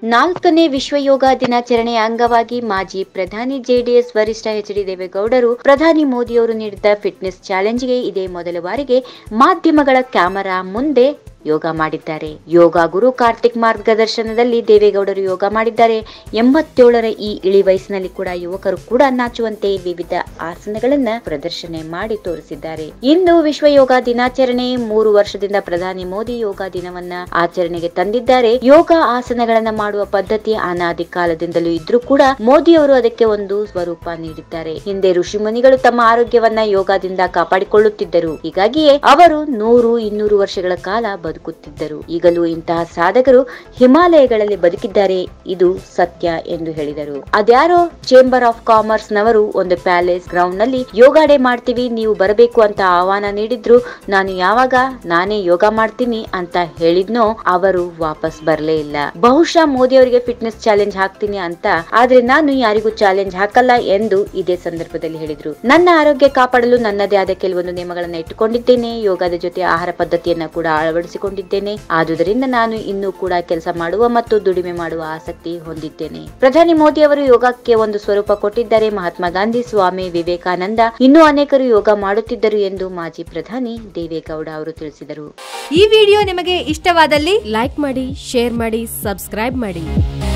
ನಾಲ್ಕನೇ ವಿಶ್ವ ಯೋಗ ದಿನಾಚರಣೆಯ ಅಂಗವಾಗಿ ಮಾಜಿ ಪ್ರಧಾನಿ ಜೆಡಿಎಸ್ ವರಿಷ್ಠ ಎಚ್ ಡಿ ದೇವೇಗೌಡರು ಪ್ರಧಾನಿ ಮೋದಿಯವರು ನೀಡಿದ್ದ ಫಿಟ್ನೆಸ್ ಚಾಲೆಂಜ್ಗೆ ಇದೇ ಮೊದಲ ಬಾರಿಗೆ ಮಾಧ್ಯಮಗಳ ಕ್ಯಾಮೆರಾ ಮುಂದೆ ಯೋಗ ಮಾಡಿದ್ದಾರೆ ಯೋಗ ಗುರು ಕಾರ್ತಿಕ್ ಮಾರ್ಗದರ್ಶನದಲ್ಲಿ ದೇವೇಗೌಡರು ಯೋಗ ಮಾಡಿದ್ದಾರೆ ಎಂಬತ್ತೇಳರ ಈ ಇಳಿ ವಯಸ್ಸಿನಲ್ಲಿ ಕೂಡ ಯುವಕರು ಕೂಡ ನಾಚುವಂತೆ ವಿವಿಧ ಆಸನಗಳನ್ನ ಪ್ರದರ್ಶನ ಮಾಡಿ ತೋರಿಸಿದ್ದಾರೆ ಇಂದು ವಿಶ್ವ ಯೋಗ ದಿನಾಚರಣೆ ಮೂರು ವರ್ಷದಿಂದ ಪ್ರಧಾನಿ ಮೋದಿ ಯೋಗ ದಿನವನ್ನ ಆಚರಣೆಗೆ ತಂದಿದ್ದಾರೆ ಯೋಗ ಆಸನಗಳನ್ನ ಮಾಡುವ ಪದ್ಧತಿ ಅನಾದಿ ಕಾಲದಿಂದಲೂ ಇದ್ರೂ ಕೂಡ ಮೋದಿಯವರು ಅದಕ್ಕೆ ಒಂದು ಸ್ವರೂಪ ನೀಡಿದ್ದಾರೆ ಹಿಂದೆ ಋಷಿ ಮುನಿಗಳು ತಮ್ಮ ಆರೋಗ್ಯವನ್ನ ಯೋಗದಿಂದ ಕಾಪಾಡಿಕೊಳ್ಳುತ್ತಿದ್ದರು ಹೀಗಾಗಿಯೇ ಅವರು ನೂರು ಇನ್ನೂರು ವರ್ಷಗಳ ಕಾಲ ಬದುಕುತ್ತಿದ್ದರು ಈಗಲೂ ಇಂತಹ ಸಾಧಕರು ಹಿಮಾಲಯಗಳಲ್ಲಿ ಬದುಕಿದ್ದಾರೆ ಇದು ಸತ್ಯ ಎಂದು ಹೇಳಿದರು ಅದ್ಯಾರೋ ಚೇಂಬರ್ ಆಫ್ ಕಾಮರ್ಸ್ ನವರು ಒಂದು ಪ್ಯಾಲೇಸ್ ಗ್ರೌಂಡ್ ನಲ್ಲಿ ಯೋಗ ಡೇ ಮಾಡ್ತೀವಿ ನೀವು ಬರಬೇಕು ಅಂತ ಆಹ್ವಾನ ನೀಡಿದ್ರು ನಾನು ಯಾವಾಗ ನಾನೇ ಯೋಗ ಮಾಡ್ತೀನಿ ಅಂತ ಹೇಳಿದ್ನೋ ಅವರು ವಾಪಸ್ ಬರಲೇ ಇಲ್ಲ ಬಹುಶಃ ಮೋದಿ ಅವರಿಗೆ ಫಿಟ್ನೆಸ್ ಚಾಲೆಂಜ್ ಹಾಕ್ತೀನಿ ಅಂತ ಆದ್ರೆ ನಾನು ಯಾರಿಗೂ ಚಾಲೆಂಜ್ ಹಾಕಲ್ಲ ಎಂದು ಇದೇ ಸಂದರ್ಭದಲ್ಲಿ ಹೇಳಿದ್ರು ನನ್ನ ಆರೋಗ್ಯ ಕಾಪಾಡಲು ನನ್ನದೇ ಆದ ಕೆಲವೊಂದು ನಿಯಮಗಳನ್ನ ಇಟ್ಟುಕೊಂಡಿದ್ದೇನೆ ಯೋಗದ ಜೊತೆ ಆಹಾರ ಪದ್ಧತಿಯನ್ನ ಕೂಡ ಅಳವಡಿಸಿಕೊಂಡಿದ್ದೇನೆ ಆದುದರಿಂದ ನಾನು ಇನ್ನೂ ಕೂಡ ಕೆಲಸ ಮಾಡುವ ಮತ್ತು ದುಡಿಮೆ ಮಾಡುವ ಆಸಕ್ತಿ ಹೊಂದಿದ್ದೇನೆ ಪ್ರಧಾನಿ ಮೋದಿ ಅವರು ಯೋಗಕ್ಕೆ ಒಂದು ಸ್ವರೂಪ ಕೊಟ್ಟಿದ್ದಾರೆ ಮಹಾತ್ಮ ಗಾಂಧಿ ಸ್ವಾಮಿ ವಿವೇಕಾನಂದ ಇನ್ನೂ ಅನೇಕರು ಯೋಗ ಮಾಡುತ್ತಿದ್ದರು ಎಂದು ಮಾಜಿ ಪ್ರಧಾನಿ ದೇವೇಗೌಡ ಅವರು ತಿಳಿಸಿದರು ಈ ವಿಡಿಯೋ ನಿಮಗೆ ಇಷ್ಟವಾದಲ್ಲಿ ಲೈಕ್ ಮಾಡಿ ಶೇರ್ ಮಾಡಿ ಸಬ್ಸ್ಕ್ರೈಬ್ ಮಾಡಿ